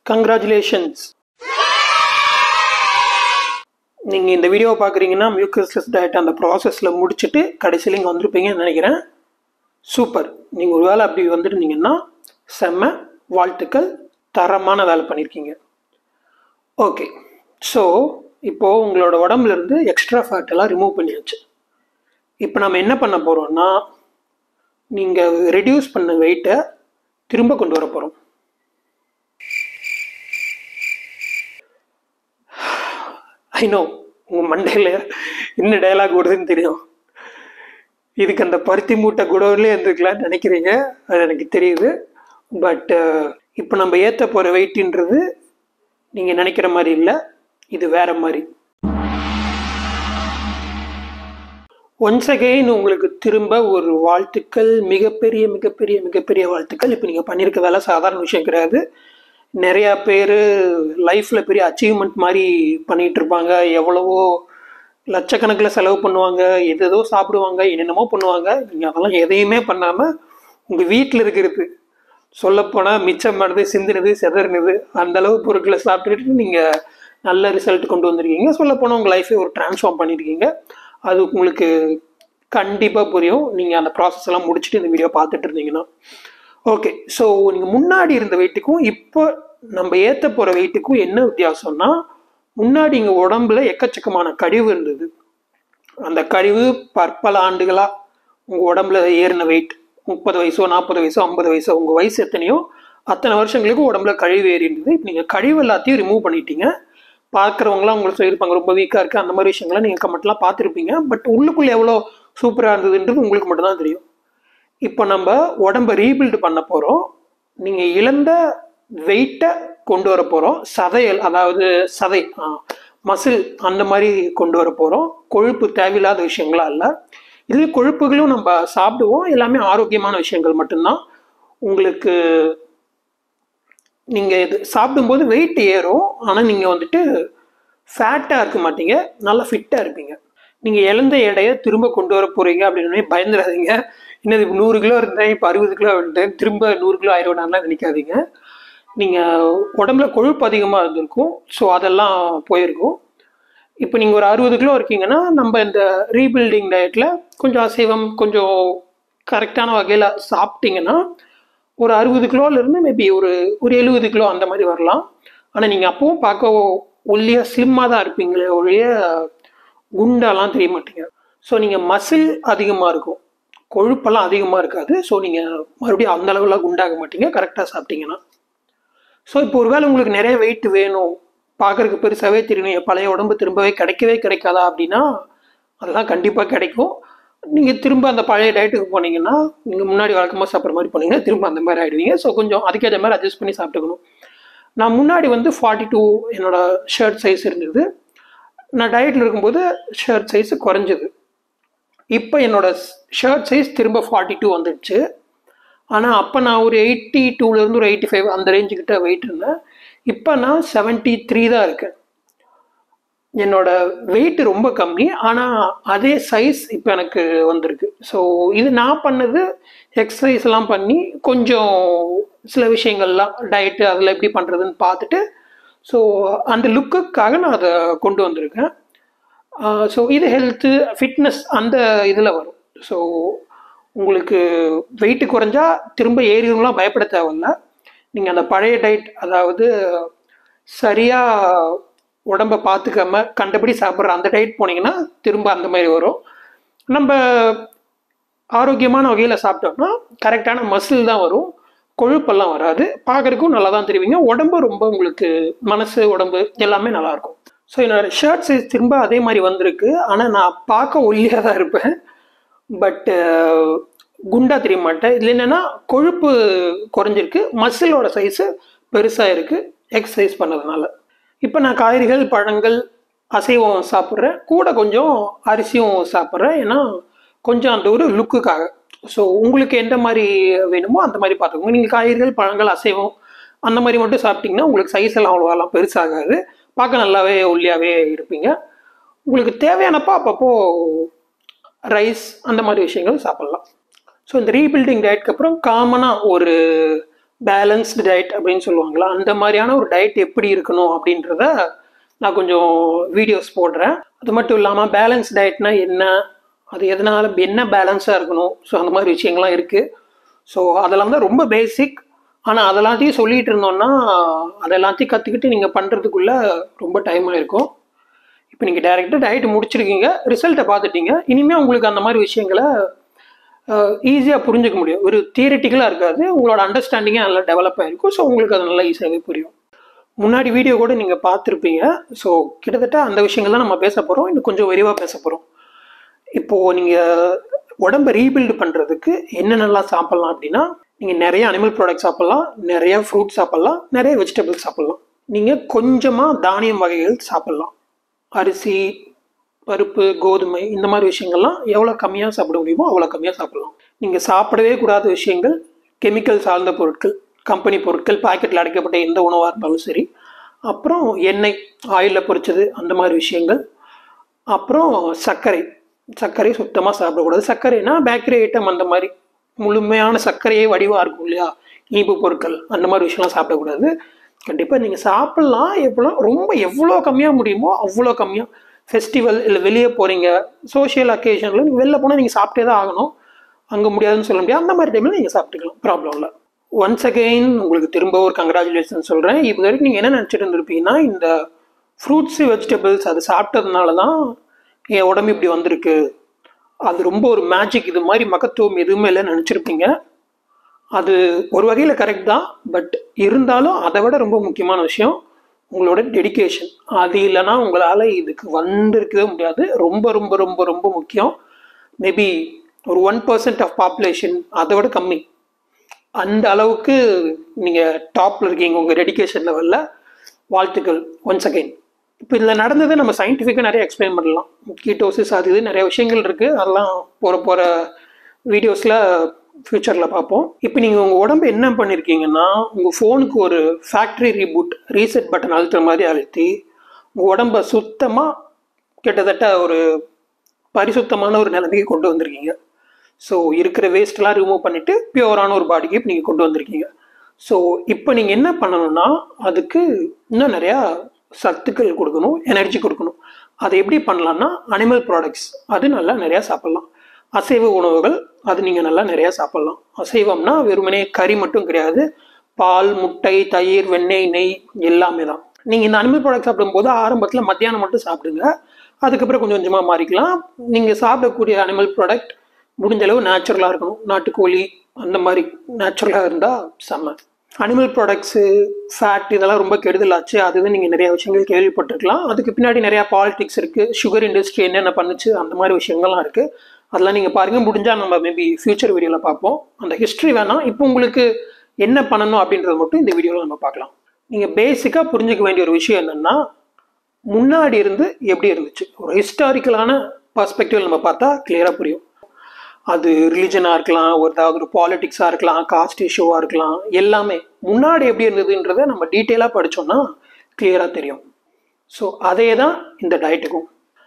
congratulations நீங்கள் இந்த வீடியோவை பார்க்குறீங்கன்னா மியூக்கஸ்லெஸ் டயட் அந்த ப்ராசஸில் முடிச்சுட்டு கடைசியில் இங்கே வந்திருப்பீங்கன்னு நினைக்கிறேன் சூப்பர் நீங்கள் ஒரு வேளை அப்படி வந்துருந்தீங்கன்னா செம்ம வாழ்த்துக்கள் தரமான வேலை பண்ணியிருக்கீங்க ஓகே ஸோ இப்போது உங்களோட உடம்புல இருந்து எக்ஸ்ட்ரா ஃபேட் எல்லாம் ரிமூவ் பண்ணியாச்சு இப்போ நம்ம என்ன பண்ண போகிறோம்னா நீங்கள் ரெடியூஸ் பண்ண வெயிட்டை திரும்ப கொண்டு வர போகிறோம் ஐ நோ உங்கள் மண்டையில் என்ன டயலாக் ஓடுதுன்னு தெரியும் இதுக்கு அந்த பருத்தி மூட்டை குடோன்லேயே இருந்துக்கலாம்னு நினைக்கிறீங்க அது எனக்கு தெரியுது பட் இப்போ நம்ம ஏற்ற போகிற வெயிட்டுன்றது நீங்கள் நினைக்கிற மாதிரி இல்லை இது வேற மாதிரி ஒன்ஸ் அகெயின் உங்களுக்கு திரும்ப ஒரு வாழ்த்துக்கள் மிகப்பெரிய மிகப்பெரிய மிகப்பெரிய வாழ்த்துக்கள் இப்போ நீங்கள் பண்ணியிருக்க வேலை சாதாரண விஷயம் கிடையாது நிறையா பேர் லைஃப்பில் பெரிய அச்சீவ்மெண்ட் மாதிரி பண்ணிகிட்டு இருப்பாங்க எவ்வளவோ லட்சக்கணக்கில் செலவு பண்ணுவாங்க எதேதோ சாப்பிடுவாங்க என்னென்னமோ பண்ணுவாங்க நீங்கள் அதெல்லாம் எதையுமே பண்ணாமல் உங்கள் வீட்டில் இருக்கிறது சொல்லப்போனால் மிச்சமானது சிந்தினது செதறினது அந்த அளவு பொருட்களை சாப்பிட்டுட்டு நீங்கள் நல்ல ரிசல்ட் கொண்டு வந்திருக்கீங்க சொல்லப்போனால் உங்கள் லைஃபை ஒரு டிரான்ஸ்ஃபார்ம் பண்ணியிருக்கீங்க அது உங்களுக்கு கண்டிப்பாக புரியும் நீங்கள் அந்த ப்ராசஸ் எல்லாம் முடிச்சுட்டு இந்த வீடியோ பார்த்துட்டு இருந்தீங்கன்னா ஓகே ஸோ நீங்கள் முன்னாடி இருந்த வெயிட்டுக்கும் இப்போ நம்ம ஏற்ற போகிற வெயிட்டுக்கும் என்ன வித்தியாசம்னா முன்னாடி இங்கே உடம்புல எக்கச்சக்கமான கழிவு இருந்தது அந்த கழிவு பற்பல ஆண்டுகளாக உங்கள் உடம்புல ஏறின வெயிட் முப்பது வயசோ நாற்பது வயசோ ஐம்பது வயசோ உங்கள் வயசு எத்தனையோ அத்தனை வருஷங்களுக்கு உடம்புல கழிவு ஏறி இருந்தது இப்போ நீங்கள் கழிவு எல்லாத்தையும் ரிமூவ் பண்ணிட்டீங்க பார்க்குறவங்களாம் உங்களுக்கு சொல்லியிருப்பாங்க ரொம்ப வீக்காக இருக்குது அந்த மாதிரி விஷயங்கள்லாம் நீங்கள் கமெண்ட்லாம் பார்த்துருப்பீங்க பட் உள்ளுக்குள்ளே எவ்வளோ சூப்பராக இருந்ததுன்றது உங்களுக்கு மட்டும்தான் தெரியும் இப்போ நம்ம உடம்பை ரீபில்டு பண்ண போகிறோம் நீங்கள் இழந்த வெயிட்டை கொண்டு வர போகிறோம் சதையல் அதாவது சதை மசில் அந்த மாதிரி கொண்டு வர போகிறோம் கொழுப்பு தேவையில்லாத விஷயங்களா இல்லை இது கொழுப்புகளும் நம்ம சாப்பிடுவோம் எல்லாமே ஆரோக்கியமான விஷயங்கள் மட்டும்தான் உங்களுக்கு நீங்கள் இது சாப்பிடும்போது வெயிட் ஏறும் ஆனால் நீங்கள் வந்துட்டு ஃபேட்டாக இருக்க மாட்டீங்க நல்லா ஃபிட்டாக இருப்பீங்க நீங்கள் இழந்த எடையை திரும்ப கொண்டு வர போகிறீங்க அப்படின்னு பயந்துடாதீங்க இன்னது இப்போ நூறு கிலோ இருந்தேன் இப்போ அறுபது கிலோ வந்துட்டேன் திரும்ப நூறு கிலோ ஆயிடும்னாலாம் நினைக்காதீங்க நீங்கள் உடம்புல கொழுப்பு அதிகமாக இருந்திருக்கும் ஸோ அதெல்லாம் போயிருக்கும் இப்போ நீங்கள் ஒரு அறுபது கிலோ இருக்கீங்கன்னா நம்ம இந்த ரீபில்டிங் டயட்டில் கொஞ்சம் அசைவம் கொஞ்சம் கரெக்டான வகையில் சாப்பிட்டீங்கன்னா ஒரு அறுபது கிலோலேருந்து மேபி ஒரு ஒரு எழுபது கிலோ அந்த மாதிரி வரலாம் ஆனால் நீங்கள் அப்பவும் பார்க்க ஒல்லியாக ஸ்லிம்மாக தான் இருப்பீங்களே ஒழிய குண்டாலாம் தெரிய மாட்டீங்க ஸோ நீங்கள் மசில் அதிகமாக இருக்கும் கொழுப்பெல்லாம் அதிகமாக இருக்காது ஸோ நீங்கள் மறுபடியும் அந்த அளவில் குண்டாக மாட்டீங்க கரெக்டாக சாப்பிட்டீங்கன்னா ஸோ இப்போ ஒருவேளை உங்களுக்கு நிறைய வெயிட் வேணும் பார்க்குறதுக்கு பெருசாகவே தெரியணும் என் பழைய உடம்பு திரும்பவே கிடைக்கவே கிடைக்காதா அப்படின்னா அதெல்லாம் கண்டிப்பாக கிடைக்கும் நீங்கள் திரும்ப அந்த பழைய டயட்டுக்கு போனீங்கன்னா நீங்கள் முன்னாடி வழக்கமாக சாப்பிட்ற மாதிரி போனீங்கன்னா திரும்ப அந்த மாதிரி ஆகிடுவீங்க ஸோ கொஞ்சம் அதுக்கேற்ற மாதிரி அட்ஜஸ்ட் பண்ணி சாப்பிட்டுக்கணும் நான் முன்னாடி வந்து ஃபார்ட்டி டூ என்னோட ஷர்ட் சைஸ் இருந்தது நான் டயட்டில் இருக்கும்போது ஷர்ட் சைஸ் குறைஞ்சது இப்போ என்னோட ஷர்ட் சைஸ் திரும்ப ஃபார்ட்டி டூ வந்துடுச்சு ஆனால் அப்போ நான் ஒரு எயிட்டி டூலேருந்து ஒரு எயிட்டி ஃபைவ் அந்த ரேஞ்சுக்கிட்ட வெயிட் இருந்தேன் இப்போ நான் செவன்ட்டி த்ரீ தான் இருக்கேன் என்னோட வெயிட் ரொம்ப கம்மி ஆனால் அதே சைஸ் இப்போ எனக்கு வந்திருக்கு ஸோ இது நான் பண்ணது எக்ஸசைஸ்லாம் பண்ணி கொஞ்சம் சில விஷயங்கள்லாம் டயட்டு அதில் எப்படி பண்ணுறதுன்னு பார்த்துட்டு ஸோ அந்த லுக்குக்காக நான் அதை கொண்டு வந்திருக்கேன் ஸோ இது ஹெல்த்து ஃபிட்னஸ் அந்த இதில் வரும் ஸோ உங்களுக்கு வெயிட்டு குறைஞ்சா திரும்ப ஏறிடும்லாம் பயப்பட தேவையில்ல நீங்கள் அந்த பழைய டயட் அதாவது சரியாக உடம்பை பார்த்துக்காம கண்டபடி சாப்பிட்ற அந்த டயட் போனீங்கன்னா திரும்ப அந்த மாதிரி வரும் நம்ம ஆரோக்கியமான வகையில் சாப்பிட்டோம்னா கரெக்டான மசில் தான் வரும் கொழுப்பெல்லாம் வராது பார்க்குறதுக்கும் நல்லா தான் தெரிவிங்க உடம்பு ரொம்ப உங்களுக்கு மனசு உடம்பு எல்லாமே நல்லாயிருக்கும் ஸோ என்னோட ஷர்ட் சைஸ் திரும்ப அதே மாதிரி வந்திருக்கு ஆனால் நான் பார்க்க ஒல்லியாக தான் இருப்பேன் பட்டு குண்டா தெரிய மாட்டேன் இதில் என்னென்னா கொழுப்பு குறைஞ்சிருக்கு மசிலோட சைஸு பெருசாக இருக்குது எக்ஸசைஸ் பண்ணதுனால இப்போ நான் காய்கறிகள் பழங்கள் அசைவம் சாப்பிட்றேன் கூட கொஞ்சம் அரிசியும் சாப்பிட்றேன் ஏன்னா கொஞ்சம் அந்த ஒரு லுக்குக்காக ஸோ உங்களுக்கு எந்த மாதிரி வேணுமோ அந்த மாதிரி பார்த்துக்கோங்க நீங்கள் காய்கறிகள் பழங்கள் அசைவம் அந்த மாதிரி மட்டும் சாப்பிட்டீங்கன்னா உங்களுக்கு சைஸ் எல்லாம் அவ்வளோவெல்லாம் பெருசாகாது பார்க்க நல்லாவே ஒல்லியாகவே இருப்பீங்க உங்களுக்கு தேவையானப்போ அப்பப்போ ரைஸ் அந்த மாதிரி விஷயங்கள் சாப்பிட்லாம் ஸோ இந்த ரீபில்டிங் டயட்க்கு அப்புறம் காமனாக ஒரு பேலன்ஸ்டு டயட் அப்படின்னு சொல்லுவாங்களா அந்த மாதிரியான ஒரு டயட் எப்படி இருக்கணும் அப்படின்றத நான் கொஞ்சம் வீடியோஸ் போடுறேன் அது மட்டும் இல்லாமல் பேலன்ஸ் டயட்னா என்ன அது எதனால் என்ன பேலன்ஸாக இருக்கணும் ஸோ அந்த மாதிரி விஷயங்கள்லாம் இருக்குது ஸோ அதெல்லாம் தான் ரொம்ப பேசிக் ஆனால் அதெல்லாத்தையும் சொல்லிட்டு இருந்தோம்னா அதெல்லாத்தையும் கற்றுக்கிட்டு நீங்கள் பண்ணுறதுக்குள்ளே ரொம்ப டைம் ஆயிருக்கும் இப்போ நீங்கள் டேரெக்டாக டயட் முடிச்சிருக்கீங்க ரிசல்ட்டை பார்த்துட்டீங்க இனிமேல் உங்களுக்கு அந்த மாதிரி விஷயங்களை ஈஸியாக புரிஞ்சுக்க முடியும் ஒரு தியரிட்டிக்கலாக இருக்காது உங்களோட அண்டர்ஸ்டாண்டிங்கே நல்லா டெவலப் ஆகிருக்கும் ஸோ உங்களுக்கு அது நல்லா ஈஸியாகவே புரியும் முன்னாடி வீடியோ கூட நீங்கள் பார்த்துருப்பீங்க ஸோ கிட்டத்தட்ட அந்த விஷயங்கள் தான் நம்ம பேச போகிறோம் இன்னும் கொஞ்சம் விரிவாக பேச போகிறோம் இப்போது நீங்கள் உடம்பை ரீபில்டு பண்ணுறதுக்கு என்னென்னலாம் சாப்பிட்லாம் அப்படின்னா நீங்கள் நிறைய அனிமல் ப்ராடக்ட் சாப்பிட்லாம் நிறைய ஃப்ரூட் சாப்பிட்லாம் நிறைய வெஜிடபிள்ஸ் சாப்பிட்லாம் நீங்கள் கொஞ்சமாக தானியம் வகைகள் சாப்பிட்லாம் அரிசி பருப்பு கோதுமை இந்த மாதிரி விஷயங்கள்லாம் எவ்வளோ கம்மியாக சாப்பிட முடியுமோ அவ்வளோ கம்மியாக சாப்பிட்லாம் நீங்கள் சாப்பிடவே கூடாத விஷயங்கள் கெமிக்கல் சார்ந்த பொருட்கள் கம்பெனி பொருட்கள் பாக்கெட்டில் அடைக்கப்பட்ட எந்த உணவாக இருந்தாலும் சரி அப்புறம் எண்ணெய் ஆயிலில் பொரிச்சது அந்த மாதிரி விஷயங்கள் அப்புறம் சர்க்கரை சர்க்கரை சுத்தமாக சாப்பிடக்கூடாது சர்க்கரைனா பேக்கரி ஐட்டம் அந்த மாதிரி முழுமையான சர்க்கரையே வடிவாக இருக்கும் இல்லையா இனிப்பு பொருட்கள் அந்த மாதிரி விஷயம்லாம் சாப்பிடக்கூடாது கண்டிப்பாக நீங்கள் சாப்பிட்லாம் எவ்வளோ ரொம்ப எவ்வளோ கம்மியாக முடியுமோ அவ்வளோ கம்மியாக ஃபெஸ்டிவல் இல்லை வெளியே போகிறீங்க சோஷியல் அக்கேஷனில் நீங்கள் வெளில போனால் நீங்கள் சாப்பிட்டே தான் ஆகணும் அங்கே முடியாதுன்னு சொல்ல முடியாது அந்த மாதிரி டைமில் நீங்கள் சாப்பிட்டுக்கலாம் ப்ராப்ளம் இல்லை ஒன்ஸ் அகெயின் உங்களுக்கு திரும்ப ஒரு கங்க்ராச்சுலேஷன் சொல்கிறேன் இப்போ வரைக்கும் நீங்கள் என்ன நினச்சிட்டு இருந்திருப்பீங்கன்னா இந்த ஃப்ரூட்ஸு வெஜிடபிள்ஸ் அது சாப்பிட்டதுனால தான் என் உடம்பு இப்படி வந்திருக்கு அது ரொம்ப ஒரு மேஜிக் இது மாதிரி மகத்துவம் எதுவுமே இல்லைன்னு நினச்சிருப்பீங்க அது ஒரு வகையில் கரெக்ட் தான் பட் இருந்தாலும் அதை விட ரொம்ப முக்கியமான விஷயம் உங்களோட டெடிகேஷன் அது இல்லைன்னா உங்களால் இதுக்கு வந்திருக்கவே முடியாது ரொம்ப ரொம்ப ரொம்ப ரொம்ப முக்கியம் மேபி ஒரு ஒன் பர்சன்ட் ஆஃப் பாப்புலேஷன் அதை விட கம்மி அந்த அளவுக்கு நீங்கள் டாப்பில் இருக்கீங்க உங்கள் டெடிகேஷன் லெவலில் வாழ்த்துக்கள் ஒன்ஸ் அகைன் இப்போ இதில் நடந்ததை நம்ம சயின்டிஃபிக்காக நிறைய எக்ஸ்பிளைன் பண்ணலாம் கீட்டோசிஸ் அது இது நிறைய விஷயங்கள் இருக்குது அதெல்லாம் போகிற போகிற வீடியோஸில் ஃப்யூச்சரில் பார்ப்போம் இப்போ நீங்கள் உங்கள் உடம்பு என்ன பண்ணியிருக்கீங்கன்னா உங்கள் ஃபோனுக்கு ஒரு ஃபேக்ட்ரி ரீபூட் ரீசெட் பட்டன் அழுத்துற மாதிரி அழுத்தி உங்கள் உடம்பை சுத்தமாக கிட்டத்தட்ட ஒரு பரிசுத்தமான ஒரு நிலைமைக்கு கொண்டு வந்திருக்கீங்க ஸோ இருக்கிற வேஸ்ட்லாம் ரிமூவ் பண்ணிவிட்டு பியூரான ஒரு பாடிக்கு இப்போ நீங்கள் கொண்டு வந்திருக்கீங்க ஸோ இப்போ நீங்கள் என்ன பண்ணணும்னா அதுக்கு இன்னும் நிறையா சத்துக்கள் கொடுக்கணும் எனர்ஜி கொடுக்கணும் அதை எப்படி பண்ணலான்னா அனிமல் ப்ராடக்ட்ஸ் அது நல்லா நிறையா சாப்பிட்லாம் அசைவ உணவுகள் அது நீங்கள் நல்லா நிறையா சாப்பிட்லாம் அசைவம்னா வெறுமனே கறி மட்டும் கிடையாது பால் முட்டை தயிர் வெண்ணெய் நெய் எல்லாமே தான் நீங்கள் இந்த அனிமல் ப்ராடக்ட் சாப்பிடும்போது ஆரம்பத்தில் மத்தியானம் மட்டும் சாப்பிடுங்க அதுக்கப்புறம் கொஞ்சம் கொஞ்சமாக மாறிக்கலாம் நீங்கள் சாப்பிடக்கூடிய அனிமல் ப்ராடக்ட் முடிஞ்ச அளவு நேச்சுரலாக இருக்கணும் நாட்டுக்கோழி அந்த மாதிரி நேச்சுரலாக இருந்தால் செம்ம அனிமல் ப்ராடக்ட்ஸு ஃபேட் இதெல்லாம் ரொம்ப கெடுதலாச்சு அதுதான் நீங்கள் நிறைய விஷயங்கள் கேள்விப்பட்டிருக்கலாம் அதுக்கு பின்னாடி நிறையா பாலிடிக்ஸ் இருக்குது சுகர் இண்டஸ்ட்ரி என்னென்ன பண்ணுச்சு அந்த மாதிரி விஷயங்கள்லாம் இருக்குது அதெல்லாம் நீங்கள் பாருங்கள் முடிஞ்சால் நம்ம மேபி ஃபியூச்சர் வீடியோவில் பார்ப்போம் அந்த ஹிஸ்ட்ரி வேணாம் இப்போ உங்களுக்கு என்ன பண்ணணும் அப்படின்றது மட்டும் இந்த வீடியோவில் நம்ம பார்க்கலாம் நீங்கள் பேசிக்காக புரிஞ்சுக்க வேண்டிய ஒரு விஷயம் என்னென்னா முன்னாடி இருந்து எப்படி இருந்துச்சு ஒரு ஹிஸ்டாரிக்கலான பர்ஸ்பெக்டிவ் நம்ம பார்த்தா கிளியராக புரியும் அது ரிலிஜனாக இருக்கலாம் ஒரு ஏதாவது ஒரு பாலிட்டிக்ஸாக இருக்கலாம் காஸ்ட் இஷ்யூவாக இருக்கலாம் எல்லாமே முன்னாடி எப்படி இருந்ததுன்றதை நம்ம டீட்டெயிலாக படித்தோம்னா கிளியராக தெரியும் ஸோ அதே தான் இந்த டயட்டுக்கும்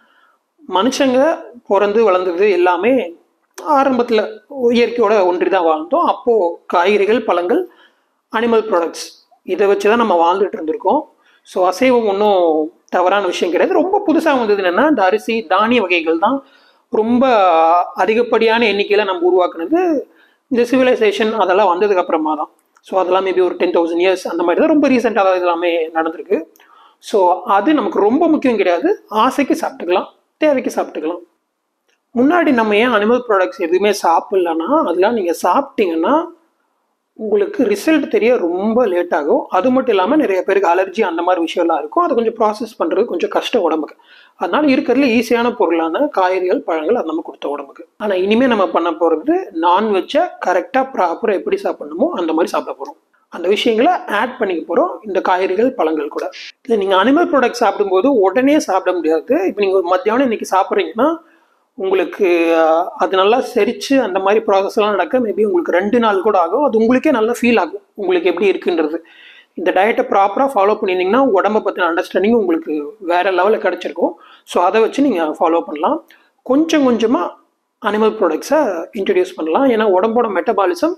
மனுஷங்க பிறந்து வளர்ந்தது எல்லாமே ஆரம்பத்தில் இயற்கையோட ஒன்றி தான் வாழ்ந்தோம் அப்போது காய்கறிகள் பழங்கள் அனிமல் ப்ராடக்ட்ஸ் இதை வச்சு தான் நம்ம வாழ்ந்துட்டு இருந்திருக்கோம் ஸோ அசைவம் ஒன்றும் தவறான விஷயம் கிடையாது ரொம்ப புதுசாக வந்தது என்னென்னா இந்த அரிசி தானிய வகைகள் தான் ரொம்ப அதிகப்படியான எண்ணிக்கையில் நம்ம உருவாக்குனது இந்த சிவிலைசேஷன் அதெல்லாம் வந்ததுக்கு அப்புறமா தான் ஸோ அதெல்லாம் மேபி ஒரு டென் தௌசண்ட் இயர்ஸ் அந்த மாதிரி தான் ரொம்ப ரீசெண்டாக தான் இதெல்லாமே நடந்திருக்கு ஸோ அது நமக்கு ரொம்ப முக்கியம் கிடையாது ஆசைக்கு சாப்பிட்டுக்கலாம் தேவைக்கு சாப்பிட்டுக்கலாம் முன்னாடி நம்ம ஏன் அனிமல் ப்ராடக்ட்ஸ் எதுவுமே சாப்பிட்லன்னா அதெல்லாம் நீங்கள் சாப்பிட்டீங்கன்னா உங்களுக்கு ரிசல்ட் தெரிய ரொம்ப லேட் ஆகும் அது மட்டும் இல்லாமல் நிறைய பேருக்கு அலர்ஜி அந்த மாதிரி விஷயம்லாம் இருக்கும் அதை கொஞ்சம் ப்ராசஸ் பண்ணுறது கொஞ்சம் கஷ்டம் உடம்புக்கு அதனால இருக்கிறதுல ஈஸியான பொருளான காய்கறிகள் பழங்கள் அது நம்ம கொடுத்த உடம்புக்கு ஆனால் இனிமேல் நம்ம பண்ண போகிறது நான்வெஜ்ஜை கரெக்டாக ப்ராப்பராக எப்படி சாப்பிடணுமோ அந்த மாதிரி சாப்பிட போகிறோம் அந்த விஷயங்களை ஆட் பண்ணிக்க போகிறோம் இந்த காய்கறிகள் பழங்கள் கூட இல்லை நீங்கள் அனிமல் ப்ராடக்ட் சாப்பிடும்போது உடனே சாப்பிட முடியாது இப்போ நீங்கள் மத்தியானம் இன்னைக்கு சாப்பிட்றீங்கன்னா உங்களுக்கு அது நல்லா செரிச்சு அந்த மாதிரி ப்ராசஸ்லாம் நடக்க மேபி உங்களுக்கு ரெண்டு நாள் கூட ஆகும் அது உங்களுக்கே நல்லா ஃபீல் ஆகும் உங்களுக்கு எப்படி இருக்குன்றது இந்த டயட்டை ப்ராப்பராக ஃபாலோ பண்ணியிருந்தீங்கன்னா உடம்பை பற்றின அண்டர்ஸ்டாண்டிங் உங்களுக்கு வேறு லெவலில் கிடச்சிருக்கும் ஸோ அதை வச்சு நீங்கள் ஃபாலோ பண்ணலாம் கொஞ்சம் கொஞ்சமாக அனிமல் ப்ராடக்ட்ஸை இன்ட்ரடியூஸ் பண்ணலாம் ஏன்னா உடம்போட மெட்டபாலிசம்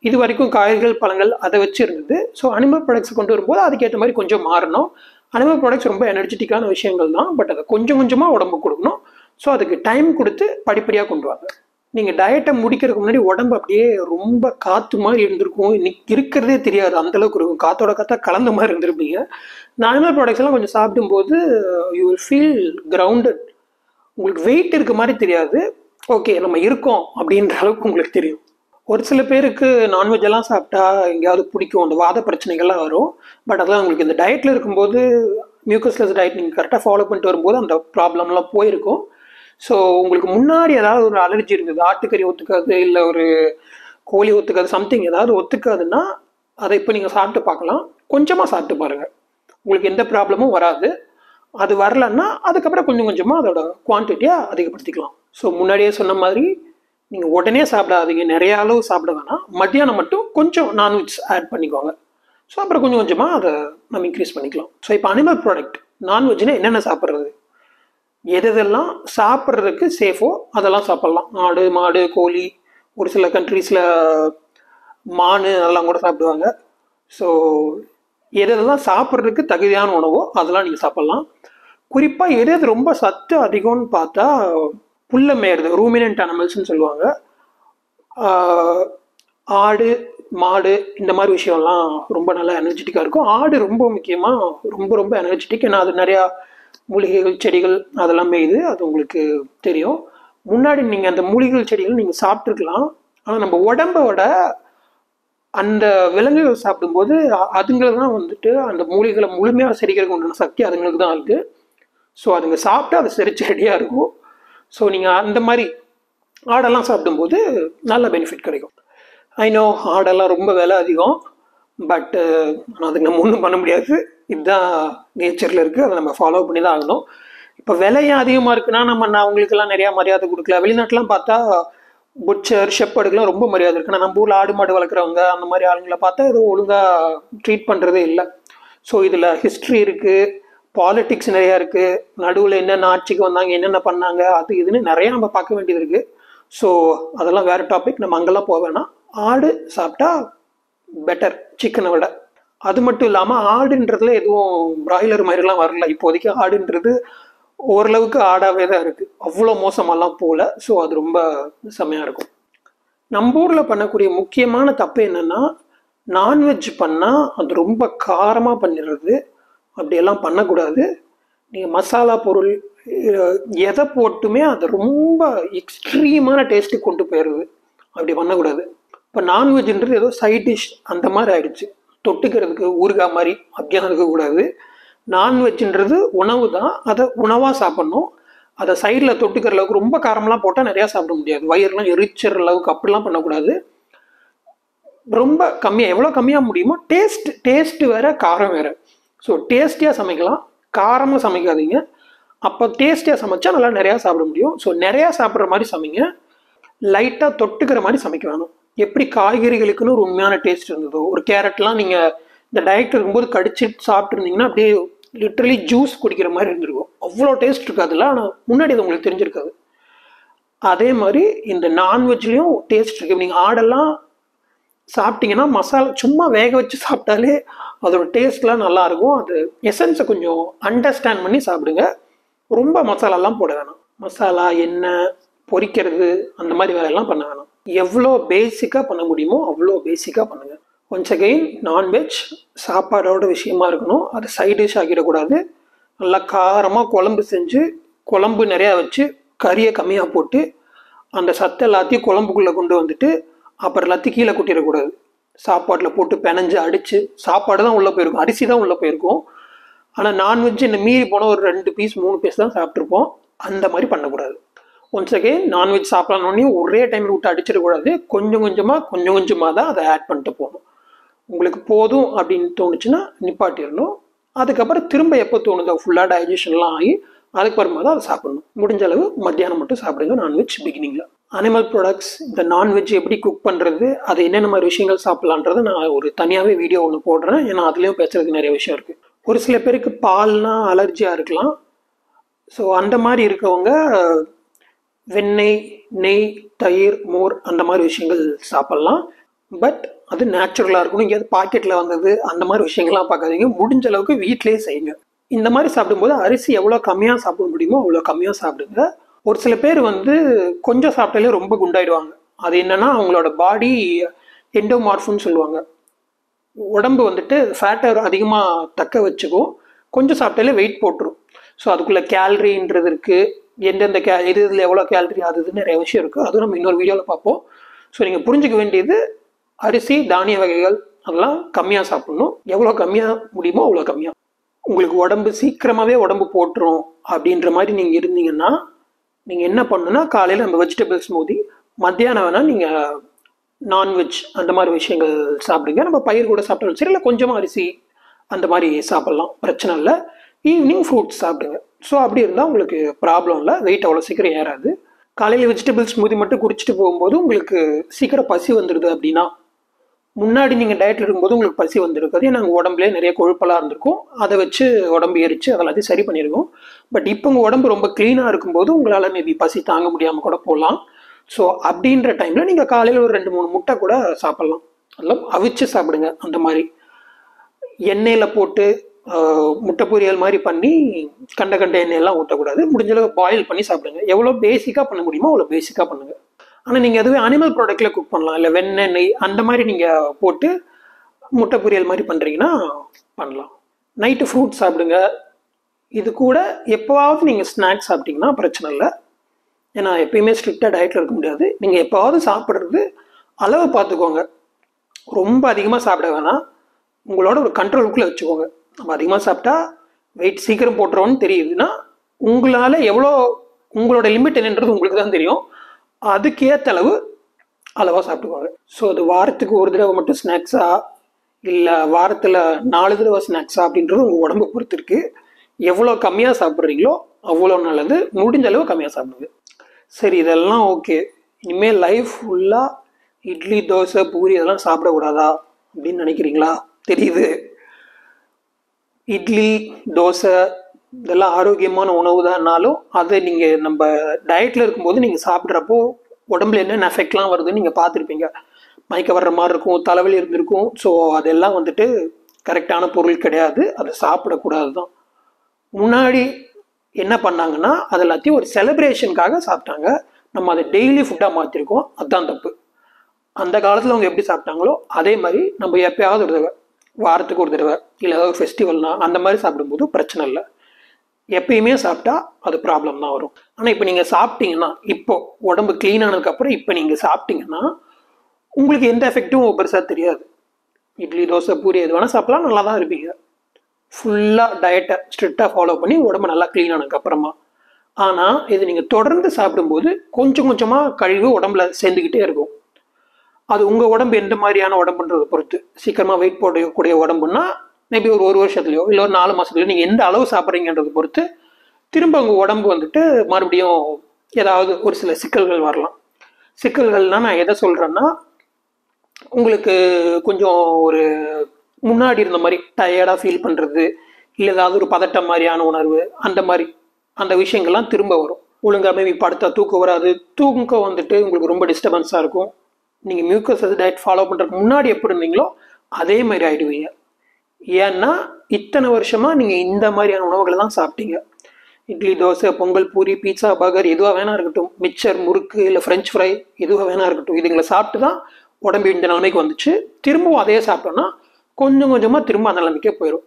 இது வரைக்கும் காய்கறிகள் பழங்கள் அதை வச்சு இருந்தது ஸோ அனிமல் ப்ராடக்ட்ஸ் கொண்டு வரும்போது அதுக்கேற்ற மாதிரி கொஞ்சம் மாறணும் அனிமல் ப்ராடக்ட்ஸ் ரொம்ப எனர்ஜெட்டிக்கான விஷயங்கள் தான் பட் அதை கொஞ்சம் கொஞ்சமாக உடம்பு கொடுக்கணும் ஸோ அதுக்கு டைம் கொடுத்து படிப்படியாக கொண்டு வாங்க நீங்கள் டயட்டை முடிக்கிறதுக்கு முன்னாடி உடம்பு அப்படியே ரொம்ப காற்று மாதிரி இருந்திருக்கும் இன்னைக்கு இருக்கிறதே தெரியாது அந்த அளவுக்கு இருக்கும் காற்றோட காற்றா கலந்த மாதிரி இருந்திருப்பீங்க இந்த அனிமல் ப்ராடக்ட்ஸ் எல்லாம் கொஞ்சம் சாப்பிடும்போது யூ வில் ஃபீல் கிரவுண்டட் உங்களுக்கு வெயிட் இருக்க மாதிரி தெரியாது ஓகே நம்ம இருக்கோம் அப்படின்ற அளவுக்கு உங்களுக்கு தெரியும் ஒரு சில பேருக்கு நான்வெஜ் எல்லாம் சாப்பிட்டா எங்கேயாவது பிடிக்கும் அந்த வாத பிரச்சனைகள்லாம் வரும் பட் அதெல்லாம் உங்களுக்கு இந்த டயட்டில் இருக்கும்போது மியூக்கஸ்லெஸ் டயட் நீங்கள் கரெக்டாக ஃபாலோ பண்ணிட்டு வரும்போது அந்த ப்ராப்ளம்லாம் போயிருக்கும் ஸோ உங்களுக்கு முன்னாடி ஏதாவது ஒரு அலர்ஜி இருந்தது ஆட்டுக்கறி ஒத்துக்காது இல்லை ஒரு கோழி ஒத்துக்காது சம்திங் ஏதாவது ஒத்துக்காதுன்னா அதை இப்போ நீங்கள் சாப்பிட்டு பார்க்கலாம் கொஞ்சமாக சாப்பிட்டு பாருங்கள் உங்களுக்கு எந்த ப்ராப்ளமும் வராது அது வரலன்னா அதுக்கப்புறம் கொஞ்சம் கொஞ்சமாக அதோட குவான்டிட்டியை அதிகப்படுத்திக்கலாம் ஸோ முன்னாடியே சொன்ன மாதிரி நீங்கள் உடனே சாப்பிடாதீங்க நிறைய அளவு சாப்பிட வேணாம் மத்தியானம் மட்டும் கொஞ்சம் நான்வெஜ் ஆட் பண்ணிக்கோங்க ஸோ அப்புறம் கொஞ்சம் கொஞ்சமாக அதை நம்ம இன்க்ரீஸ் பண்ணிக்கலாம் ஸோ இப்போ அனிமல் ப்ராடக்ட் நான்வெஜ்னா என்னென்ன சாப்பிட்றது எது எதெல்லாம் சாப்பிட்றதுக்கு சேஃபோ அதெல்லாம் சாப்பிட்லாம் ஆடு மாடு கோழி ஒரு சில கண்ட்ரீஸில் மான் அதெல்லாம் கூட சாப்பிடுவாங்க ஸோ எது எதெல்லாம் சாப்பிட்றதுக்கு தகுதியான உணவோ அதெல்லாம் நீங்கள் சாப்பிட்லாம் குறிப்பாக எது எது ரொம்ப சத்து அதிகம்னு பார்த்தா புல்ல மேயுறது ரூமினன்ட் அனிமல்ஸ்னு சொல்லுவாங்க ஆஹ் ஆடு மாடு இந்த மாதிரி விஷயம்லாம் ரொம்ப நல்லா எனர்ஜெட்டிக்காக இருக்கும் ஆடு ரொம்ப முக்கியமாக ரொம்ப ரொம்ப எனர்ஜெட்டிக் ஏன்னா அது நிறையா மூலிகைகள் செடிகள் அதெல்லாம் மேயுது அது உங்களுக்கு தெரியும் முன்னாடி நீங்கள் அந்த மூலிகைகள் செடிகள் நீங்கள் சாப்பிட்ருக்கலாம் ஆனால் நம்ம உடம்போட அந்த விலங்குகள் சாப்பிடும்போது அ- அதுங்களுக்கு தான் வந்துட்டு அந்த மூலிகளை முழுமையாக செரிக்கிறதுக்கு உண்டான சக்தி அதுங்களுக்கு தான் இருக்குது ஸோ அதுங்க சாப்பிட்டு அதை செரிச்சு ரெடியாக இருக்கும் ஸோ நீங்கள் அந்த மாதிரி ஆடெல்லாம் சாப்பிடும்போது நல்ல பெனிஃபிட் கிடைக்கும் ஐ நோ ஆடெல்லாம் ரொம்ப விலை அதிகம் பட் அதுக்கு நம்ம ஒன்றும் பண்ண முடியாது இதுதான் நேச்சரில் இருக்குது அதை நம்ம ஃபாலோ பண்ணி தான் ஆகணும் இப்போ விலையும் அதிகமாக இருக்குன்னா நம்ம நான் அவங்களுக்கெல்லாம் நிறையா மரியாதை கொடுக்கல வெளிநாட்டுலாம் பார்த்தா புட்சர் ஷெப்பர்டுக்கெலாம் ரொம்ப மரியாதை இருக்கு ஆனால் நம்ம ஊரில் ஆடு மாடு வளர்க்குறவங்க அந்த மாதிரி ஆளுங்களை பார்த்தா ஏதோ ஒழுங்காக ட்ரீட் பண்ணுறதே இல்லை ஸோ இதில் ஹிஸ்ட்ரி இருக்குது பாலிட்டிக்ஸ் நிறையா இருக்குது நடுவில் என்னென்ன ஆட்சிக்கு வந்தாங்க என்னென்ன பண்ணாங்க அது இதுன்னு நிறையா நம்ம பார்க்க வேண்டியது இருக்குது ஸோ அதெல்லாம் வேறு டாபிக் நம்ம அங்கெல்லாம் போக வேணாம் ஆடு சாப்பிட்டா பெட்டர் சிக்கனை விட அது மட்டும் இல்லாமல் ஆடுன்றதுல எதுவும் பிராய்லர் மாதிரிலாம் வரல இப்போதைக்கு ஆடுன்றது ஓரளவுக்கு ஆடாவே தான் இருக்குது அவ்வளோ மோசமெல்லாம் போகல ஸோ அது ரொம்ப செம்மையாக இருக்கும் நம்ம ஊரில் பண்ணக்கூடிய முக்கியமான தப்பு என்னென்னா நான்வெஜ் பண்ணால் அது ரொம்ப காரமாக பண்ணிடுறது அப்படியெல்லாம் பண்ணக்கூடாது நீங்கள் மசாலா பொருள் அஹ், எதை போட்டுமே அது ரொம்ப எக்ஸ்ட்ரீமான டேஸ்ட்டுக்கு கொண்டு போயிடுது அப்படி பண்ணக்கூடாது இப்போ நான்வெஜ்ன்றது ஏதோ சைட் டிஷ் அந்த மாதிரி ஆயிடுச்சு தொட்டுக்கிறதுக்கு ஊறுகாய் மாதிரி அப்படியெல்லாம் இருக்கக்கூடாது நான்வெஜ்ன்றது உணவு தான் அதை உணவாக சாப்பிட்ணும் அதை சைடில் தொட்டுக்கிற அளவுக்கு ரொம்ப காரம்லாம் போட்டால் நிறையா சாப்பிட முடியாது வயிறுலாம் எரிச்சிற அளவுக்கு அப்படிலாம் பண்ணக்கூடாது ரொம்ப கம்மியாக எவ்வளோ கம்மியாக முடியுமோ டேஸ்ட் டேஸ்ட் வேற காரம் வேற ஸோ டேஸ்டியாக சமைக்கலாம் காரமாக சமைக்காதீங்க அப்போ டேஸ்டியாக சமைச்சா நல்லா நிறையா சாப்பிட முடியும் ஸோ நிறையா சாப்பிட்ற மாதிரி சமைங்க லைட்டாக தொட்டுக்கிற மாதிரி சமைக்க வேணும் எப்படி காய்கறிகளுக்குன்னு ஒரு உண்மையான டேஸ்ட் இருந்ததோ ஒரு கேரட்லாம் நீங்கள் இந்த டயட் இருக்கும்போது கடிச்சு சாப்பிட்ருந்தீங்கன்னா அப்படியே லிட்டரலி ஜூஸ் குடிக்கிற மாதிரி இருந்திருக்கும் அவ்வளோ டேஸ்ட் இருக்காதுல்ல ஆனால் முன்னாடி அது உங்களுக்கு தெரிஞ்சிருக்காது அதே மாதிரி இந்த நான்வெஜ்லேயும் டேஸ்ட் இருக்கு நீங்கள் ஆடெல்லாம் சாப்பிட்டீங்கன்னா மசாலா சும்மா வேக வச்சு சாப்பிட்டாலே அதோட டேஸ்ட்லாம் நல்லா இருக்கும் அது எசன்ஸை கொஞ்சம் அண்டர்ஸ்டாண்ட் பண்ணி சாப்பிடுங்க ரொம்ப மசாலாலாம் போட வேணாம் மசாலா எண்ணெய் பொரிக்கிறது அந்த மாதிரி வேலையெல்லாம் பண்ண வேணாம் எவ்வளோ பேசிக்காக பண்ண முடியுமோ அவ்வளோ பேசிக்காக பண்ணுங்கள் ஒன்ஸ் அகெயின் நான்வெஜ் சாப்பாடோட விஷயமா இருக்கணும் அது சைட் டிஷ் ஆக்கிடக்கூடாது நல்லா காரமாக குழம்பு செஞ்சு குழம்பு நிறையா வச்சு கறியை கம்மியாக போட்டு அந்த சத்து எல்லாத்தையும் குழம்புக்குள்ளே கொண்டு வந்துட்டு அப்புறம் எல்லாத்தையும் கீழே கொட்டிடக்கூடாது சாப்பாட்டில் போட்டு பிணைஞ்சு அடித்து சாப்பாடு தான் உள்ளே போயிருக்கும் அரிசி தான் உள்ளே போயிருக்கும் ஆனால் நான்வெஜ் இந்த மீறி போன ஒரு ரெண்டு பீஸ் மூணு பீஸ் தான் சாப்பிட்ருப்போம் அந்த மாதிரி பண்ணக்கூடாது ஒன்ஸ் அகெயின் நான்வெஜ் சாப்பிடணுன்னே ஒரே டைமில் விட்டு அடிச்சிடக்கூடாது கொஞ்சம் கொஞ்சமாக கொஞ்சம் கொஞ்சமாக தான் அதை ஆட் பண்ணிட்டு போகணும் உங்களுக்கு போதும் அப்படின்னு தோணுச்சுன்னா நிப்பாட்டிடணும் அதுக்கப்புறம் திரும்ப எப்போ தோணுதோ ஃபுல்லாக டைஜஷன்லாம் ஆகி அதுக்கப்புறமா தான் அதை சாப்பிடணும் முடிஞ்ச அளவு மத்தியானம் மட்டும் சாப்பிடுங்க நான்வெஜ் பிகினிங்கில் அனிமல் ப்ராடக்ட்ஸ் இந்த நான்வெஜ் எப்படி குக் பண்ணுறது அது என்னென்ன மாதிரி விஷயங்கள் சாப்பிட்லான்றதை நான் ஒரு தனியாகவே வீடியோ ஒன்று போடுறேன் ஏன்னா அதுலேயும் பேசுறதுக்கு நிறைய விஷயம் இருக்குது ஒரு சில பேருக்கு பால்னா அலர்ஜியாக இருக்கலாம் ஸோ அந்த மாதிரி இருக்கவங்க வெண்ணெய் நெய் தயிர் மோர் அந்த மாதிரி விஷயங்கள் சாப்பிட்லாம் பட் அது நேச்சுரலாக இருக்கணும் இங்கே பாக்கெட்டில் வந்தது அந்த மாதிரி விஷயங்கள்லாம் பார்க்காதீங்க முடிஞ்ச அளவுக்கு வீட்டிலேயே செய்யுங்க இந்த மாதிரி சாப்பிடும்போது அரிசி எவ்வளோ கம்மியாக சாப்பிட முடியுமோ அவ்வளோ கம்மியாக சாப்பிடுங்க ஒரு சில பேர் வந்து கொஞ்சம் சாப்பிட்டாலே ரொம்ப குண்டாயிடுவாங்க அது என்னன்னா அவங்களோட பாடி எண்டோமார்ஃபுன்னு சொல்லுவாங்க உடம்பு வந்துட்டு ஃபேட்டை அதிகமாக தக்க வச்சுக்கும் கொஞ்சம் சாப்பிட்டாலே வெயிட் போட்டுரும் ஸோ அதுக்குள்ளே கேலரின்றது இருக்குது எந்தெந்த கே எது இதில் எவ்வளோ கேலரி அது இதுன்னு நிறைய விஷயம் இருக்குது அதுவும் நம்ம இன்னொரு வீடியோவில் பார்ப்போம் ஸோ நீங்கள் புரிஞ்சுக்க வேண்டியது அரிசி தானிய வகைகள் அதெல்லாம் கம்மியாக சாப்பிடணும் எவ்வளோ கம்மியாக முடியுமோ அவ்வளோ கம்மியாக உங்களுக்கு உடம்பு சீக்கிரமாகவே உடம்பு போட்டுரும் அப்படின்ற மாதிரி நீங்கள் இருந்தீங்கன்னா நீங்கள் என்ன பண்ணணும்னா காலையில் நம்ம வெஜிடபிள் ஸ்மூதி மத்தியானம் வேணால் நீங்கள் நான்வெஜ் அந்த மாதிரி விஷயங்கள் சாப்பிடுங்க நம்ம பயிர் கூட சாப்பிட்டாலும் சரி இல்லை கொஞ்சமாக அரிசி அந்த மாதிரி சாப்பிட்லாம் பிரச்சனை இல்லை ஈவினிங் ஃப்ரூட்ஸ் சாப்பிடுங்க ஸோ அப்படி இருந்தால் உங்களுக்கு ப்ராப்ளம் இல்லை வெயிட் அவ்வளோ சீக்கிரம் ஏறாது காலையில் வெஜிடபிள் ஸ்மூதி மட்டும் குடிச்சிட்டு போகும்போது உங்களுக்கு சீக்கிரம் பசி வந்துடுது அப்படின்னா முன்னாடி நீங்கள் டயட்டில் இருக்கும்போது உங்களுக்கு பசி வந்திருக்காது ஏன்னா உங்கள் உடம்புலேயே நிறைய கொழுப்பெல்லாம் இருந்திருக்கும் அதை வச்சு உடம்பு எரிச்சு அதெல்லாத்தையும் சரி பண்ணியிருக்கோம் பட் இப்போ உங்கள் உடம்பு ரொம்ப க்ளீனாக இருக்கும்போது உங்களால் மேபி பசி தாங்க முடியாமல் கூட போகலாம் ஸோ அப்படின்ற டைமில் நீங்கள் காலையில் ஒரு ரெண்டு மூணு முட்டை கூட சாப்பிட்லாம் அதெல்லாம் அவிச்சு சாப்பிடுங்க அந்த மாதிரி எண்ணெயில் போட்டு ஆஹ், முட்டை பொரியல் மாதிரி பண்ணி கண்ட கண்ட எண்ணெயெல்லாம் ஊற்றக்கூடாது முடிஞ்ச அளவு பாயில் பண்ணி சாப்பிடுங்க எவ்வளோ பேசிக்காக பண்ண முடியுமோ அவ்வளோ பேசிக்காக பண்ணுங்கள் ஆனால் நீங்கள் அதுவே அனிமல் ப்ராடக்ட்டில் குக் பண்ணலாம் இல்லை வெண்ணெய் நெய் அந்த மாதிரி நீங்கள் போட்டு முட்டை பொரியல் மாதிரி பண்ணுறீங்கன்னா பண்ணலாம் நைட்டு ஃப்ரூட் சாப்பிடுங்க இது கூட எப்போவாவது நீங்கள் ஸ்நாக்ஸ் சாப்பிட்டீங்கன்னா பிரச்சனை இல்லை ஏன்னா எப்பயுமே ஸ்ட்ரிக்டாக டயட்டில் இருக்க முடியாது நீங்கள் எப்போவாவது சாப்பிட்றது அளவு பார்த்துக்கோங்க ரொம்ப அதிகமாக சாப்பிட வேணாம் உங்களோட ஒரு கண்ட்ரோலுக்குள்ளே வச்சுக்கோங்க நம்ம அதிகமாக சாப்பிட்டா வெயிட் சீக்கிரம் போட்டுருவோன்னு தெரியுதுன்னா உங்களால் எவ்வளோ உங்களோட லிமிட் என்னன்றது உங்களுக்கு தான் தெரியும் அதுக்கேற்ற அளவு அளவாக சாப்பிட்டுக்கோங்க ஸோ அது வாரத்துக்கு ஒரு தடவை மட்டும் ஸ்நாக்ஸா இல்லை வாரத்தில் நாலு தடவை ஸ்நாக்ஸா அப்படின்றது உங்கள் உடம்பை பொறுத்து இருக்கு எவ்வளோ கம்மியாக சாப்பிட்றீங்களோ அவ்வளோ நல்லது முடிஞ்ச அளவு கம்மியாக சாப்பிடுங்க சரி இதெல்லாம் ஓகே இனிமேல் லைஃப் ஃபுல்லாக இட்லி தோசை பூரி இதெல்லாம் சாப்பிடக்கூடாதா அப்படின்னு நினைக்கிறீங்களா தெரியுது இட்லி தோசை இதெல்லாம் ஆரோக்கியமான உணவு தான்னாலும் அதை நீங்கள் நம்ம டயட்டில் இருக்கும்போது நீங்கள் சாப்பிட்றப்போ உடம்புல என்னென்ன எஃபெக்ட்லாம் வருதுன்னு நீங்கள் பார்த்துருப்பீங்க மயக்க வர்ற மாதிரி இருக்கும் தலைவலி இருந்திருக்கும் ஸோ அதெல்லாம் வந்துட்டு கரெக்டான பொருள் கிடையாது அதை சாப்பிடக்கூடாது தான் முன்னாடி என்ன பண்ணாங்கன்னா அது எல்லாத்தையும் ஒரு செலிப்ரேஷனுக்காக சாப்பிட்டாங்க நம்ம அதை டெய்லி ஃபுட்டாக மாற்றிருக்கோம் அதுதான் தப்பு அந்த காலத்தில் அவங்க எப்படி சாப்பிட்டாங்களோ அதே மாதிரி நம்ம எப்பயாவது ஒரு தடவை வாரத்துக்கு ஒரு தடவை இல்லை ஏதாவது ஃபெஸ்டிவல்னா அந்த மாதிரி சாப்பிடும்போது பிரச்சனை இல்லை எப்பயுமே சாப்பிட்டா அது ப்ராப்ளம் தான் வரும் ஆனால் இப்போ நீங்கள் சாப்பிட்டீங்கன்னா இப்போ உடம்பு க்ளீன் ஆனதுக்கப்புறம் இப்போ நீங்கள் சாப்பிட்டீங்கன்னா உங்களுக்கு எந்த எஃபெக்ட்டும் பெருசாக தெரியாது இட்லி தோசை பூரி எது வேணால் சாப்பிடலாம் நல்லா தான் இருப்பீங்க ஃபுல்லாக டயட்டை ஸ்ட்ரிக்டாக ஃபாலோ பண்ணி உடம்பு நல்லா க்ளீன் ஆனதுக்கப்புறமா ஆனால் இது நீங்கள் தொடர்ந்து சாப்பிடும்போது கொஞ்சம் கொஞ்சமாக கழிவு உடம்புல சேர்ந்துக்கிட்டே இருக்கும் அது உங்கள் உடம்பு எந்த மாதிரியான உடம்புன்றதை பொறுத்து சீக்கிரமாக வெயிட் போடக்கூடிய உடம்புன்னா மேபி ஒரு ஒரு வருஷத்துலையோ இல்லை ஒரு நாலு மாதத்துலையோ நீங்கள் எந்த அளவு சாப்பிட்றீங்கன்றதை பொறுத்து திரும்ப உங்கள் உடம்பு வந்துட்டு மறுபடியும் ஏதாவது ஒரு சில சிக்கல்கள் வரலாம் சிக்கல்கள்னால் நான் எதை சொல்கிறேன்னா உங்களுக்கு கொஞ்சம் ஒரு முன்னாடி இருந்த மாதிரி டயர்டாக ஃபீல் பண்ணுறது இல்லை ஏதாவது ஒரு பதட்டம் மாதிரியான உணர்வு அந்த மாதிரி அந்த விஷயங்கள்லாம் திரும்ப வரும் ஒழுங்காக மேபி படுத்தா தூக்கம் வராது தூக்கம் வந்துட்டு உங்களுக்கு ரொம்ப டிஸ்டர்பன்ஸாக இருக்கும் நீங்கள் மியூக்கஸ் டயட் ஃபாலோ பண்ணுறதுக்கு முன்னாடி எப்படி இருந்தீங்களோ அதே மாதிரி ஆயிடுவீங்க ஏன்னா இத்தனை வருஷமாக நீங்கள் இந்த மாதிரியான உணவுகளை தான் சாப்பிட்டீங்க இட்லி தோசை பொங்கல் பூரி பீட்சா பர்கர் எதுவாக வேணா இருக்கட்டும் மிக்சர் முறுக்கு இல்லை ஃப்ரெஞ்ச் ஃப்ரை எதுவாக வேணா இருக்கட்டும் இதுங்களை சாப்பிட்டு தான் உடம்பு இந்த நிலைமைக்கு வந்துச்சு திரும்பவும் அதே சாப்பிட்டோன்னா கொஞ்சம் கொஞ்சமாக திரும்ப அந்த நிலைமைக்கே போயிடும்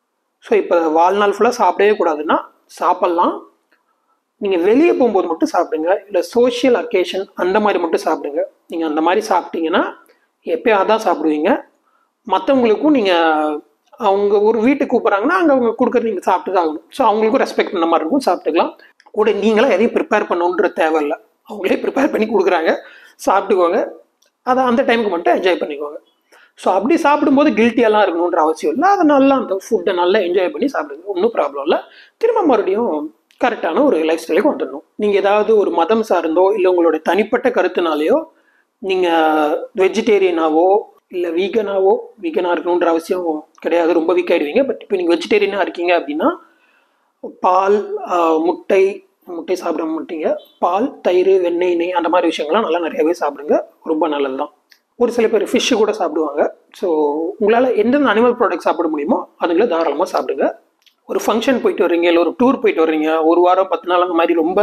ஸோ இப்போ வாழ்நாள் ஃபுல்லாக சாப்பிடவே கூடாதுன்னா சாப்பிட்லாம் நீங்கள் வெளியே போகும்போது மட்டும் சாப்பிடுங்க இல்லை சோஷியல் அக்கேஷன் அந்த மாதிரி மட்டும் சாப்பிடுங்க நீங்கள் அந்த மாதிரி சாப்பிட்டீங்கன்னா எப்பயாவது தான் சாப்பிடுவீங்க மற்றவங்களுக்கும் நீங்கள் அவங்க ஒரு வீட்டுக்கு கூப்பிட்றாங்கன்னா அங்கே அவங்க கொடுக்குறது நீங்கள் சாப்பிட்டு தான் ஆகணும் ஸோ அவங்களுக்கும் ரெஸ்பெக்ட் பண்ண மாதிரி இருக்கும் சாப்பிட்டுக்கலாம் கூட நீங்களாம் எதையும் ப்ரிப்பேர் பண்ணணுன்ற தேவையில்லை அவங்களே ப்ரிப்பேர் பண்ணி கொடுக்குறாங்க சாப்பிட்டுக்கோங்க அதை அந்த டைமுக்கு மட்டும் என்ஜாய் பண்ணிக்கோங்க ஸோ அப்படி சாப்பிடும்போது கில்ட்டியெல்லாம் இருக்கணுன்ற அவசியம் இல்லை அதை நல்லா அந்த ஃபுட்டை நல்லா என்ஜாய் பண்ணி சாப்பிடுங்க ஒன்றும் ப்ராப்ளம் இல்லை திரும்ப மறுபடியும் கரெக்டான ஒரு லைஃப் ஸ்டைலுக்கு வந்துடணும் நீங்கள் ஏதாவது ஒரு மதம் சார்ந்தோ இல்லை உங்களோட தனிப்பட்ட கருத்துனாலேயோ நீங்கள் வெஜிடேரியனாவோ இல்லை வீகனாவோ வீகனாக இருக்கணுன்ற அவசியம் கிடையாது ரொம்ப வீக் ஆகிடுவீங்க பட் இப்போ நீங்கள் வெஜிடேரியனாக இருக்கீங்க அப்படின்னா பால் ஆஹ், முட்டை முட்டை சாப்பிட மாட்டீங்க பால் தயிர் வெண்ணெய் நெய் அந்த மாதிரி விஷயங்கள்லாம் நல்லா நிறையவே சாப்பிடுங்க ரொம்ப நல்லது தான் ஒரு சில பேர் ஃபிஷ்ஷு கூட சாப்பிடுவாங்க ஸோ உங்களால் எந்தெந்த அனிமல் ப்ராடக்ட் சாப்பிட முடியுமோ அதுங்களை தாராளமாக சாப்பிடுங்க ஒரு ஃபங்க்ஷன் போயிட்டு வர்றீங்க இல்லை ஒரு டூர் போயிட்டு வர்றீங்க ஒரு வாரம் பத்து நாள் அந்த மாதிரி ரொம்ப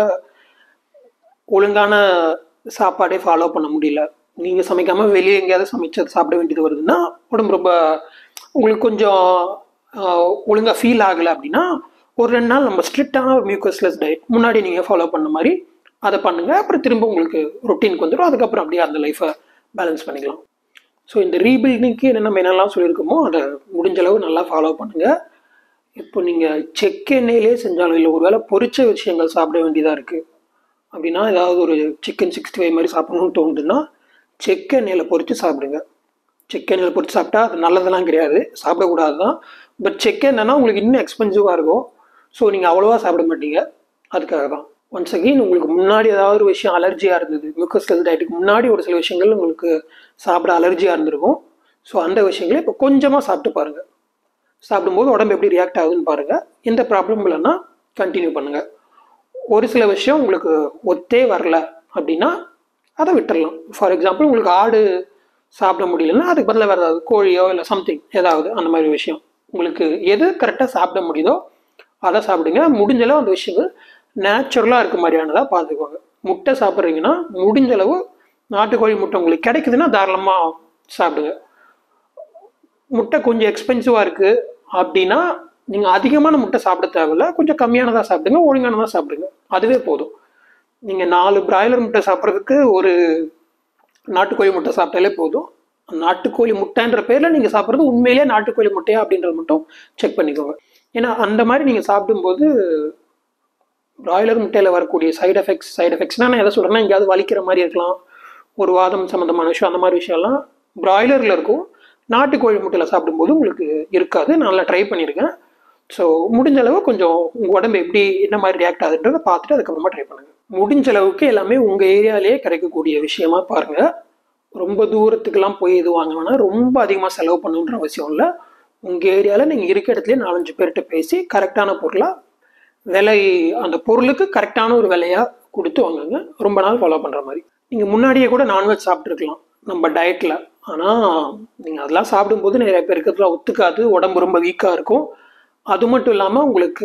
ஒழுங்கான சாப்பாடே ஃபாலோ பண்ண முடியல நீங்கள் சமைக்காமல் வெளியே எங்கேயாவது சமைச்சது சாப்பிட வேண்டியது வருதுன்னா உடம்பு ரொம்ப உங்களுக்கு கொஞ்சம் ஒழுங்காக ஃபீல் ஆகலை அப்படின்னா ஒரு ரெண்டு நாள் நம்ம ஸ்ட்ரிக்டான ஒரு மியூக்கஸ்லெஸ் டயட் முன்னாடி நீங்கள் ஃபாலோ பண்ண மாதிரி அதை பண்ணுங்கள் அப்புறம் திரும்ப உங்களுக்கு ரொட்டீனுக்கு வந்துடும் அதுக்கப்புறம் அப்படியே அந்த லைஃப்பை பேலன்ஸ் பண்ணிக்கலாம் ஸோ இந்த ரீபில்டிங்க்கு என்ன நம்ம என்னெல்லாம் சொல்லியிருக்கோமோ அதை முடிஞ்ச அளவு நல்லா ஃபாலோ பண்ணுங்கள் இப்போ நீங்கள் செக் எண்ணெயிலே செஞ்சாலும் இல்லை ஒருவேளை பொரிச்ச விஷயங்கள் சாப்பிட வேண்டியதாக இருக்குது அப்படின்னா ஏதாவது ஒரு சிக்கன் சிக்ஸ்டி ஃபைவ் மாதிரி சாப்பிடணும்னு தோணுதுன்னா செக் எண்ணெயில் பொரித்து சாப்பிடுங்க செக் எண்ணெயில் பொரித்து சாப்பிட்டா அது நல்லதெல்லாம் கிடையாது சாப்பிடக்கூடாது தான் பட் செக் எண்ணெய்னா உங்களுக்கு இன்னும் எக்ஸ்பென்சிவாக இருக்கும் ஸோ நீங்கள் அவ்வளோவா சாப்பிட மாட்டீங்க அதுக்காக தான் ஒன்ஸ் அகெயின் உங்களுக்கு முன்னாடி ஏதாவது ஒரு விஷயம் அலர்ஜியாக இருந்தது மியூக்கஸ்டல் டயட்டுக்கு முன்னாடி ஒரு சில விஷயங்கள் உங்களுக்கு சாப்பிட அலர்ஜியாக இருந்திருக்கும் ஸோ அந்த விஷயங்களை இப்போ கொஞ்சமாக சாப்பிட்டு பாருங்கள் சாப்பிடும்போது உடம்பு எப்படி ரியாக்ட் ஆகுதுன்னு பாருங்கள் எந்த ப்ராப்ளம் இல்லைன்னா கண்டினியூ பண்ணுங்கள் ஒரு சில விஷயம் உங்களுக்கு ஒத்தே வரல அப்படின்னா அதை விட்டுடலாம் ஃபார் எக்ஸாம்பிள் உங்களுக்கு ஆடு சாப்பிட முடியலன்னா அதுக்கு பதிலாக வேறு ஏதாவது கோழியோ இல்லை சம்திங் ஏதாவது அந்த மாதிரி விஷயம் உங்களுக்கு எது கரெக்டாக சாப்பிட முடியுதோ அதை சாப்பிடுங்க முடிஞ்சளவு அந்த விஷயங்கள் நேச்சுரலாக இருக்க மாதிரியானதாக பார்த்துக்கோங்க முட்டை சாப்பிட்றீங்கன்னா முடிஞ்ச அளவு நாட்டுக்கோழி முட்டை உங்களுக்கு கிடைக்குதுன்னா தாராளமாக சாப்பிடுங்க முட்டை கொஞ்சம் எக்ஸ்பென்சிவாக இருக்குது அப்படின்னா நீங்கள் அதிகமான முட்டை சாப்பிட தேவையில்ல கொஞ்சம் கம்மியானதாக சாப்பிடுங்க ஒழுங்கானதாக சாப்பிடுங்க அதுவே போதும் நீங்கள் நாலு பிராய்லர் முட்டை சாப்பிட்றதுக்கு ஒரு நாட்டுக்கோழி முட்டை சாப்பிட்டாலே போதும் நாட்டுக்கோழி முட்டைன்ற பேரில் நீங்கள் சாப்பிட்றது உண்மையிலேயே நாட்டுக்கோழி முட்டையா அப்படின்றத மட்டும் செக் பண்ணிக்கோங்க ஏன்னா அந்த மாதிரி நீங்கள் சாப்பிடும்போது பிராய்லர் முட்டையில் வரக்கூடிய சைடு எஃபெக்ட்ஸ் சைடு எஃபெக்ட்ஸ்னால் நான் எதை சொல்கிறேன்னா எங்கேயாவது வலிக்கிற மாதிரி இருக்கலாம் ஒரு வாதம் சம்மந்தமான விஷயம் அந்த மாதிரி விஷயம்லாம் பிராய்லரில் இருக்கும் நாட்டுக்கோழி முட்டையில் சாப்பிடும்போது உங்களுக்கு இருக்காது நான் நல்லா ட்ரை பண்ணியிருக்கேன் ஸோ முடிஞ்ச அளவு கொஞ்சம் உங்கள் உடம்பு எப்படி என்ன மாதிரி ரியாக்ட் ஆகுதுன்றதை பார்த்துட்டு அதுக்கப்புறமா ட்ரை பண்ணுங்கள் முடிஞ்ச அளவுக்கு எல்லாமே உங்கள் ஏரியாலேயே கிடைக்கக்கூடிய விஷயமா பாருங்கள் ரொம்ப தூரத்துக்கெல்லாம் போய் இது வாங்க வேணாம் ரொம்ப அதிகமாக செலவு பண்ணணுன்ற அவசியம் இல்லை உங்கள் ஏரியாவில் நீங்கள் இருக்க இடத்துலயே நாலஞ்சு பேர்கிட்ட பேசி கரெக்டான பொருளாக விலை அந்த பொருளுக்கு கரெக்டான ஒரு விலையாக கொடுத்து வாங்குங்க ரொம்ப நாள் ஃபாலோ பண்ணுற மாதிரி நீங்கள் முன்னாடியே கூட நான்வெஜ் சாப்பிட்ருக்கலாம் நம்ம டயட்டில் ஆனால் நீங்கள் அதெல்லாம் சாப்பிடும்போது நிறைய பேருக்கு அதெல்லாம் ஒத்துக்காது உடம்பு ரொம்ப வீக்காக இருக்கும் அது மட்டும் இல்லாமல் உங்களுக்கு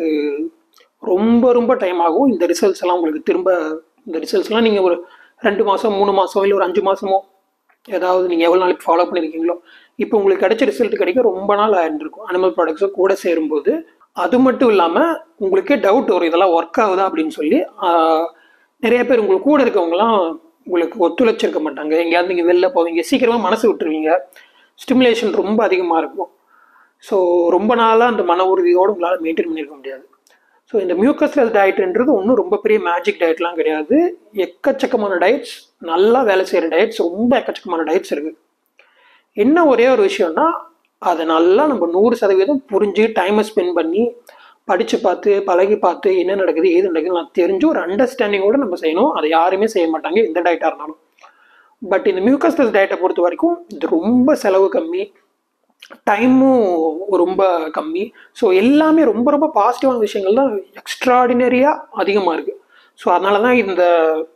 ரொம்ப ரொம்ப டைம் ஆகும் இந்த ரிசல்ட்ஸ் எல்லாம் உங்களுக்கு திரும்ப இந்த ரிசல்ட்ஸ்லாம் நீங்கள் ஒரு ரெண்டு மாதம் மூணு மாதம் இல்லை ஒரு அஞ்சு மாதமோ ஏதாவது நீங்கள் எவ்வளோ நாளைக்கு ஃபாலோ பண்ணியிருக்கீங்களோ இப்போ உங்களுக்கு கிடைச்ச ரிசல்ட் கிடைக்க ரொம்ப நாள் ஆயிருந்திருக்கும் அனிமல் ப்ராடக்ட்ஸும் கூட சேரும்போது அது மட்டும் இல்லாமல் உங்களுக்கே டவுட் வரும் இதெல்லாம் ஒர்க் ஆகுதா அப்படின்னு சொல்லி ஆஹ், நிறைய பேர் உங்களுக்கு கூட இருக்கவங்கலாம் உங்களுக்கு ஒத்துழைச்சிருக்க மாட்டாங்க எங்கேயாவது நீங்கள் வெளில போவீங்க சீக்கிரமாக மனசு விட்டுருவீங்க ஸ்டிமுலேஷன் ரொம்ப அதிகமாக இருக்கும் ஸோ ரொம்ப நாளாக அந்த மன உறுதியோடு உங்களால் மெயின்டைன் பண்ணியிருக்க முடியாது ஸோ இந்த மியூக்கஸ்லஸ் டயட்ன்றது ஒன்றும் ரொம்ப பெரிய மேஜிக் டயட்லாம் கிடையாது எக்கச்சக்கமான டயட்ஸ் நல்லா வேலை செய்கிற டயட்ஸ் ரொம்ப எக்கச்சக்கமான டயட்ஸ் இருக்குது என்ன ஒரே ஒரு விஷயம்னா அதை நல்லா நம்ம நூறு சதவீதம் புரிஞ்சு டைமை ஸ்பெண்ட் பண்ணி படித்து பார்த்து பழகி பார்த்து என்ன நடக்குது ஏது நடக்குது நான் தெரிஞ்சு ஒரு அண்டர்ஸ்டாண்டிங்கோட நம்ம செய்யணும் அதை யாருமே செய்ய மாட்டாங்க எந்த டயட்டாக இருந்தாலும் பட் இந்த மியூக்கஸ்லஸ் டயட்டை பொறுத்த வரைக்கும் இது ரொம்ப செலவு கம்மி டைமும் ரொம்ப கம்மி ஸோ எல்லாமே ரொம்ப ரொம்ப பாசிட்டிவான விஷயங்கள் தான் எக்ஸ்ட்ராடினரியாக அதிகமாக இருக்குது ஸோ அதனால தான் இந்த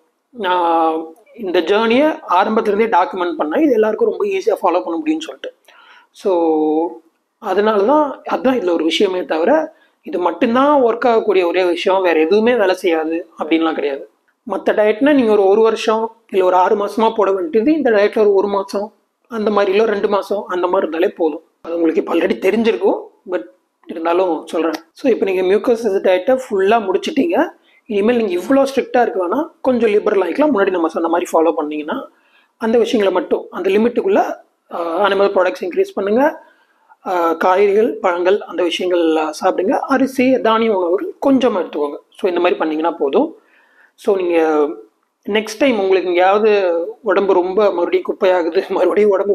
நான் இந்த ஜேர்னியை ஆரம்பத்துலேருந்தே டாக்குமெண்ட் பண்ணேன் இது எல்லாருக்கும் ரொம்ப ஈஸியாக ஃபாலோ பண்ண முடியும்னு சொல்லிட்டு ஸோ அதனால தான் அதுதான் இதில் ஒரு விஷயமே தவிர இது மட்டும்தான் ஒர்க் ஆகக்கூடிய ஒரே விஷயம் வேறு எதுவுமே வேலை செய்யாது அப்படின்லாம் கிடையாது மற்ற டயட்னா நீங்கள் ஒரு ஒரு வருஷம் இல்லை ஒரு ஆறு மாசமா போட வேண்டியது இந்த டயட்டில் ஒரு ஒரு மாதம் அந்த மாதிரி இல்லை ரெண்டு மாதம் அந்த மாதிரி இருந்தாலே போதும் அது உங்களுக்கு இப்போ ஆல்ரெடி தெரிஞ்சிருக்கும் பட் இருந்தாலும் சொல்கிறேன் ஸோ இப்போ நீங்கள் மியூக்கஸ் டயட்டை ஃபுல்லாக முடிச்சிட்டீங்க இனிமேல் நீங்கள் இவ்வளோ ஸ்ட்ரிக்டாக இருக்க வேணாம் கொஞ்சம் லிபரல் ஆகிக்கலாம் முன்னாடி நம்ம சொன்ன மாதிரி ஃபாலோ பண்ணீங்கன்னா அந்த விஷயங்களை மட்டும் அந்த லிமிட்டுக்குள்ளே அனிமல் ப்ராடக்ட்ஸ் இன்க்ரீஸ் பண்ணுங்கள் காய்கறிகள் பழங்கள் அந்த விஷயங்கள் சாப்பிடுங்க அரிசி தானிய உணவுகள் கொஞ்சமாக எடுத்துக்கோங்க ஸோ இந்த மாதிரி பண்ணிங்கன்னா போதும் ஸோ நீங்கள் நெக்ஸ்ட் டைம் உங்களுக்கு எங்கேயாவது உடம்பு ரொம்ப மறுபடியும் குப்பையாகுது மறுபடியும் உடம்பு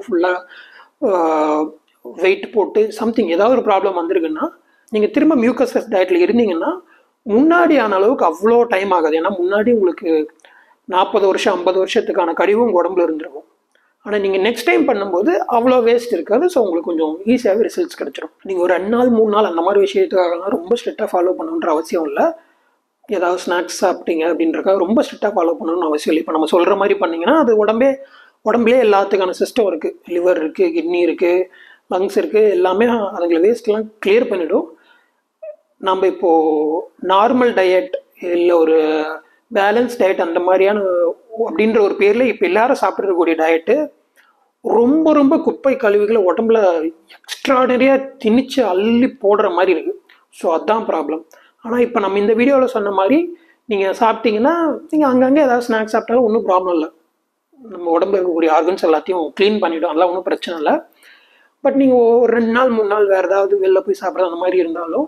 ஃபுல்லாக வெயிட் போட்டு சம்திங் ஏதாவது ஒரு ப்ராப்ளம் வந்திருக்குன்னா நீங்கள் திரும்ப மியூக்கஸ்லஸ் டயட்டில் இருந்தீங்கன்னா முன்னாடி ஆன அளவுக்கு அவ்வளோ டைம் ஆகாது ஏன்னா முன்னாடி உங்களுக்கு நாற்பது வருஷம் ஐம்பது வருஷத்துக்கான கழிவும் உங்கள் உடம்புல இருந்திருக்கும் ஆனால் நீங்கள் நெக்ஸ்ட் டைம் பண்ணும்போது அவ்வளோ வேஸ்ட் இருக்காது ஸோ உங்களுக்கு கொஞ்சம் ஈஸியாகவே ரிசல்ட்ஸ் கிடைச்சிரும் நீங்கள் ஒரு ரெண்டு நாள் மூணு நாள் அந்த மாதிரி விஷயத்துக்காகலாம் ரொம்ப ஸ்ட்ரிக்டாக ஃபாலோ பண்ணணுன்ற அவசியம் இல்லை ஏதாவது ஸ்நாக்ஸ் சாப்பிட்டீங்க அப்படின்றக்காக ரொம்ப ஸ்ட்ரிக்டாக ஃபாலோ பண்ணணும்னு அவசியம் இல்லை இப்போ நம்ம சொல்கிற மாதிரி பண்ணீங்கன்னா அது உடம்பே உடம்புலேயே எல்லாத்துக்கான சிஸ்டம் இருக்குது லிவர் இருக்குது கிட்னி இருக்குது லங்ஸ் இருக்குது எல்லாமே அதுங்களை வேஸ்ட்லாம் கிளியர் பண்ணிடும் நம்ம இப்போது நார்மல் டயட் இல்லை ஒரு பேலன்ஸ் டயட் அந்த மாதிரியான அப்படின்ற ஒரு பேரில் இப்போ எல்லாரும் சாப்பிட்றக்கூடிய டயட்டு ரொம்ப ரொம்ப குப்பை கழிவுகளை உடம்புல எக்ஸ்ட்ராடனரியாக திணிச்சு அள்ளி போடுற மாதிரி இருக்குது ஸோ அதுதான் ப்ராப்ளம் ஆனால் இப்போ நம்ம இந்த வீடியோவில் சொன்ன மாதிரி நீங்கள் சாப்பிட்டீங்கன்னா நீங்கள் அங்கங்கே ஏதாவது ஸ்நாக்ஸ் சாப்பிட்டாலும் ஒன்றும் ப்ராப்ளம் இல்லை நம்ம உடம்புல இருக்கக்கூடிய ஆர்கன்ஸ் எல்லாத்தையும் க்ளீன் பண்ணிவிடும் அதெல்லாம் ஒன்றும் பிரச்சனை இல்லை பட் நீங்கள் ஒரு ரெண்டு நாள் மூணு நாள் வேறு ஏதாவது வெளில போய் சாப்பிட்றது அந்த மாதிரி இருந்தாலும்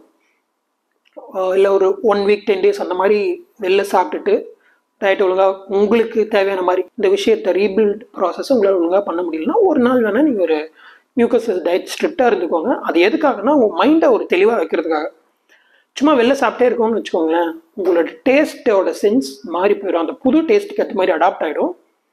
இல்லை ஒரு ஒன் வீக் டென் டேஸ் அந்த மாதிரி வெளில சாப்பிட்டுட்டு டயட் ஒழுங்காக உங்களுக்கு தேவையான மாதிரி இந்த விஷயத்தை ரீபில்ட் ப்ராசஸ் உங்களால் ஒழுங்காக பண்ண முடியலன்னா ஒரு நாள் வேணால் நீங்கள் ஒரு மியூக்கஸ் டயட் ஸ்ட்ரிக்டாக இருந்துக்கோங்க அது எதுக்காகனா உங்கள் மைண்டை ஒரு தெளிவாக வைக்கிறதுக்காக சும்மா வெளில சாப்பிட்டே இருக்கோம்னு வச்சுக்கோங்களேன் உங்களோட டேஸ்ட்டோட சென்ஸ் மாறி போயிடும் அந்த புது டேஸ்ட்டுக்கு ஏற்ற மாதிரி அடாப்ட் ஆகிடும்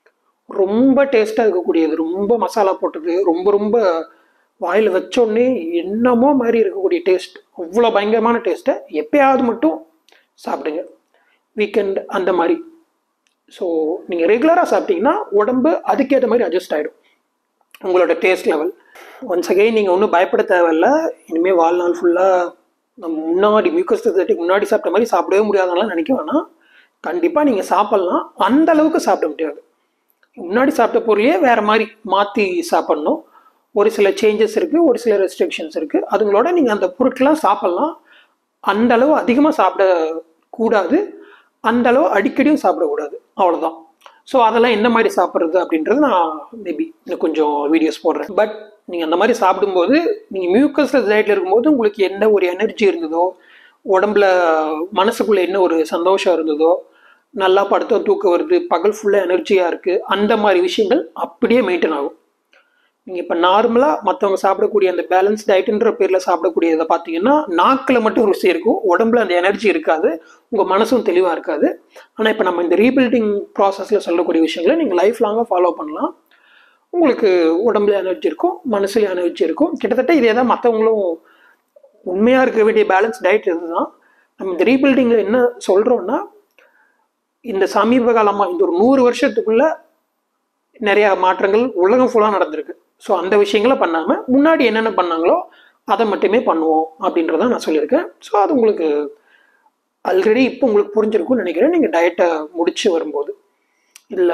ரொம்ப டேஸ்ட்டாக இருக்கக்கூடியது ரொம்ப மசாலா போட்டது ரொம்ப ரொம்ப வாயில் வச்சோடனே என்னமோ மாதிரி இருக்கக்கூடிய டேஸ்ட் அவ்வளோ பயங்கரமான டேஸ்ட்டை எப்பயாவது மட்டும் சாப்பிடுங்க வீக்கெண்ட் அந்த மாதிரி ஸோ நீங்கள் ரெகுலராக சாப்பிட்டீங்கன்னா உடம்பு அதுக்கேற்ற மாதிரி அட்ஜஸ்ட் ஆகிடும் உங்களோட டேஸ்ட் லெவல் ஒன்ஸ் அகெயின் நீங்கள் ஒன்றும் பயப்பட தேவையில்ல இனிமேல் வாழ்நாள் ஃபுல்லாக நம்ம முன்னாடி மியூக்கஸ் முன்னாடி சாப்பிட்ட மாதிரி சாப்பிடவே முடியாதனால நினைக்க வேணாம் கண்டிப்பாக நீங்கள் சாப்பிட்லாம் அந்த அளவுக்கு சாப்பிட முடியாது முன்னாடி சாப்பிட்ட பொருளையே வேறு மாதிரி மாற்றி சாப்பிட்ணும் ஒரு சில சேஞ்சஸ் இருக்குது ஒரு சில ரெஸ்ட்ரிக்ஷன்ஸ் இருக்குது அதுங்களோட நீங்கள் அந்த பொருட்கள்லாம் சாப்பிட்லாம் அந்த அளவு அதிகமாக சாப்பிடக்கூடாது அந்த அளவு அடிக்கடியும் சாப்பிடக்கூடாது அவ்வளோதான் ஸோ அதெல்லாம் என்ன மாதிரி சாப்பிட்றது அப்படின்றது நான் மேபி இன்னும் கொஞ்சம் வீடியோஸ் போடுறேன் பட் நீங்கள் அந்த மாதிரி சாப்பிடும்போது நீங்கள் மியூக்கஸ் டயட்டில் இருக்கும்போது உங்களுக்கு என்ன ஒரு எனர்ஜி இருந்ததோ உடம்புல மனசுக்குள்ளே என்ன ஒரு சந்தோஷம் இருந்ததோ நல்லா படுத்தம் தூக்கம் வருது பகல் ஃபுல்லாக எனர்ஜியாக இருக்குது அந்த மாதிரி விஷயங்கள் அப்படியே மெயின்டைன் ஆகும் நீங்கள் இப்போ நார்மலாக மற்றவங்க சாப்பிடக்கூடிய அந்த பேலன்ஸ் டயட்டுன்ற பேரில் சாப்பிடக்கூடியதை பார்த்தீங்கன்னா நாக்கில் மட்டும் ருசி இருக்கும் உடம்புல அந்த எனர்ஜி இருக்காது உங்கள் மனசும் தெளிவாக இருக்காது ஆனால் இப்போ நம்ம இந்த ரீபில்டிங் ப்ராசஸில் சொல்லக்கூடிய விஷயங்களை நீங்கள் லைஃப் லாங்காக ஃபாலோ பண்ணலாம் உங்களுக்கு உடம்புல எனர்ஜி இருக்கும் மனசுல எனர்ஜி இருக்கும் கிட்டத்தட்ட இதே தான் மற்றவங்களும் உண்மையாக இருக்க வேண்டிய பேலன்ஸ் டயட் இதுதான் நம்ம இந்த ரீபில்டிங்கில் என்ன சொல்கிறோன்னா இந்த சமீப காலமாக இந்த ஒரு நூறு வருஷத்துக்குள்ள நிறைய மாற்றங்கள் உலகம் ஃபுல்லாக நடந்திருக்கு ஸோ அந்த விஷயங்களை பண்ணாமல் முன்னாடி என்னென்ன பண்ணாங்களோ அதை மட்டுமே பண்ணுவோம் அப்படின்றத நான் சொல்லியிருக்கேன் ஸோ அது உங்களுக்கு ஆல்ரெடி இப்போ உங்களுக்கு புரிஞ்சிருக்கும்னு நினைக்கிறேன் நீங்கள் டயட்டை முடிச்சு வரும்போது இல்லை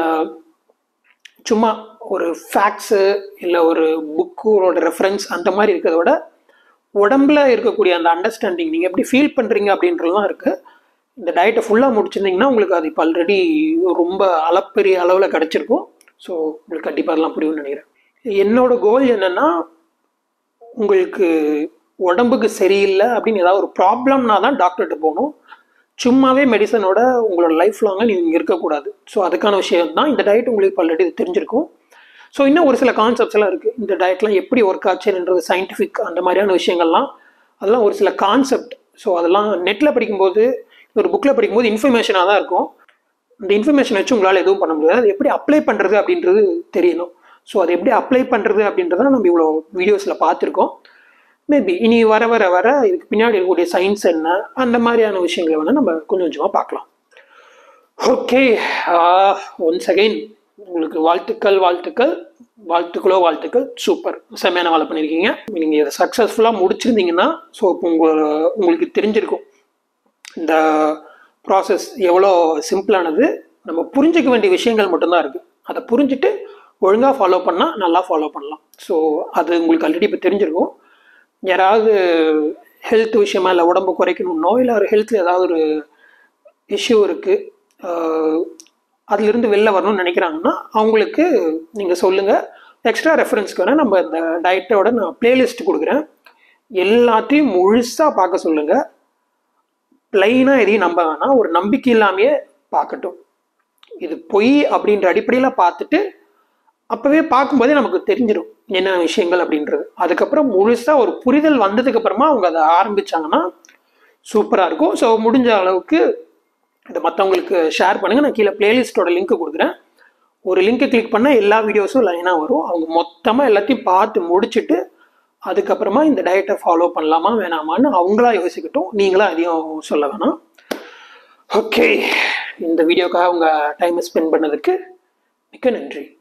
சும்மா ஒரு ஃபேக்ட்ஸு இல்லை ஒரு புக்கோட ரெஃபரன்ஸ் அந்த மாதிரி இருக்கிறத விட உடம்புல இருக்கக்கூடிய அந்த அண்டர்ஸ்டாண்டிங் நீங்கள் எப்படி ஃபீல் பண்ணுறீங்க அப்படின்றதுலாம் இருக்குது இந்த டயட்டை ஃபுல்லாக முடிச்சிருந்தீங்கன்னா உங்களுக்கு அது இப்போ ஆல்ரெடி ரொம்ப அளப்பெரிய அளவில் கிடச்சிருக்கும் ஸோ உங்களுக்கு கண்டிப்பாக அதெல்லாம் புரியும்னு நினைக்கிறேன் என்னோட கோல் என்னென்னா உங்களுக்கு உடம்புக்கு சரியில்லை அப்படின்னு ஏதாவது ஒரு ப்ராப்ளம்னா தான் டாக்டர்கிட்ட போகணும் சும்மாவே மெடிசனோட உங்களோட லைஃப் லாங்காக நீங்கள் இருக்கக்கூடாது ஸோ அதுக்கான விஷயம் தான் இந்த டயட் உங்களுக்கு இப்போ ஆல்ரெடி தெரிஞ்சிருக்கும் ஸோ இன்னும் ஒரு சில கான்செப்ட்ஸ் எல்லாம் இருக்குது இந்த டயட்லாம் எப்படி ஒர்க் ஆச்சுன்றது சயின்டிஃபிக் அந்த மாதிரியான விஷயங்கள்லாம் அதெல்லாம் ஒரு சில கான்செப்ட் ஸோ அதெல்லாம் நெட்டில் படிக்கும்போது ஒரு புக்கில் படிக்கும்போது இன்ஃபர்மேஷனாக தான் இருக்கும் இந்த இன்ஃபர்மேஷன் வச்சு உங்களால் எதுவும் பண்ண முடியாது அது எப்படி அப்ளை பண்ணுறது அப்படின்றது தெரியணும் ஸோ அதை எப்படி அப்ளை பண்ணுறது அப்படின்றத நம்ம இவ்வளோ வீடியோஸில் பார்த்துருக்கோம் மேபி இனி வர வர வர இதுக்கு பின்னாடி இருக்கக்கூடிய சயின்ஸ் என்ன அந்த மாதிரியான விஷயங்களை வேணால் நம்ம கொஞ்சம் கொஞ்சமாக பார்க்கலாம் ஓகே ஒன்ஸ் அகைன் உங்களுக்கு வாழ்த்துக்கள் வாழ்த்துக்கள் வாழ்த்துக்களோ வாழ்த்துக்கள் சூப்பர் செம்மையான வேலை பண்ணியிருக்கீங்க நீங்கள் இதை சக்ஸஸ்ஃபுல்லாக முடிச்சிருந்தீங்கன்னா ஸோ இப்போ உங்கள் உங்களுக்கு தெரிஞ்சிருக்கும் இந்த ப்ராசஸ் எவ்வளோ சிம்பிளானது நம்ம புரிஞ்சிக்க வேண்டிய விஷயங்கள் மட்டும்தான் இருக்குது அதை புரிஞ்சுட்டு ஒழுங்காக ஃபாலோ பண்ணால் நல்லா ஃபாலோ பண்ணலாம் ஸோ அது உங்களுக்கு ஆல்ரெடி இப்போ தெரிஞ்சிருக்கும் யாராவது ஹெல்த் விஷயமா இல்லை உடம்பு குறைக்கணும்னோ இல்லை ஒரு ஹெல்த்தில் ஏதாவது ஒரு இஷ்யூ இருக்குது அதுலேருந்து வெளில வரணும்னு நினைக்கிறாங்கன்னா அவங்களுக்கு நீங்கள் சொல்லுங்கள் எக்ஸ்ட்ரா ரெஃபரன்ஸ்க்கு வேணால் நம்ம இந்த டயட்டோட நான் பிளேலிஸ்ட் கொடுக்குறேன் எல்லாத்தையும் முழுசாக பார்க்க சொல்லுங்கள் பிளைனாக எதையும் நம்ப வேணாம் ஒரு நம்பிக்கை இல்லாமையே பார்க்கட்டும் இது பொய் அப்படின்ற அடிப்படையில் பார்த்துட்டு அப்போவே பார்க்கும்போதே நமக்கு தெரிஞ்சிடும் என்ன விஷயங்கள் அப்படின்றது அதுக்கப்புறம் முழுசாக ஒரு புரிதல் வந்ததுக்கு அப்புறமா அவங்க அதை ஆரம்பிச்சாங்கன்னா சூப்பராக இருக்கும் ஸோ முடிஞ்ச அளவுக்கு இதை மற்றவங்களுக்கு ஷேர் பண்ணுங்கள் நான் கீழே பிளேலிஸ்ட்டோட லிங்க் கொடுக்குறேன் ஒரு லிங்க்கை கிளிக் பண்ணால் எல்லா வீடியோஸும் லைனாக வரும் அவங்க மொத்தமாக எல்லாத்தையும் பார்த்து முடிச்சுட்டு அதுக்கப்புறமா இந்த டயட்டை ஃபாலோ பண்ணலாமா வேணாமான்னு அவங்களா யோசிக்கட்டும் நீங்களா அதையும் சொல்ல வேணாம் ஓகே இந்த வீடியோக்காக உங்கள் டைமை ஸ்பெண்ட் பண்ணதுக்கு மிக்க நன்றி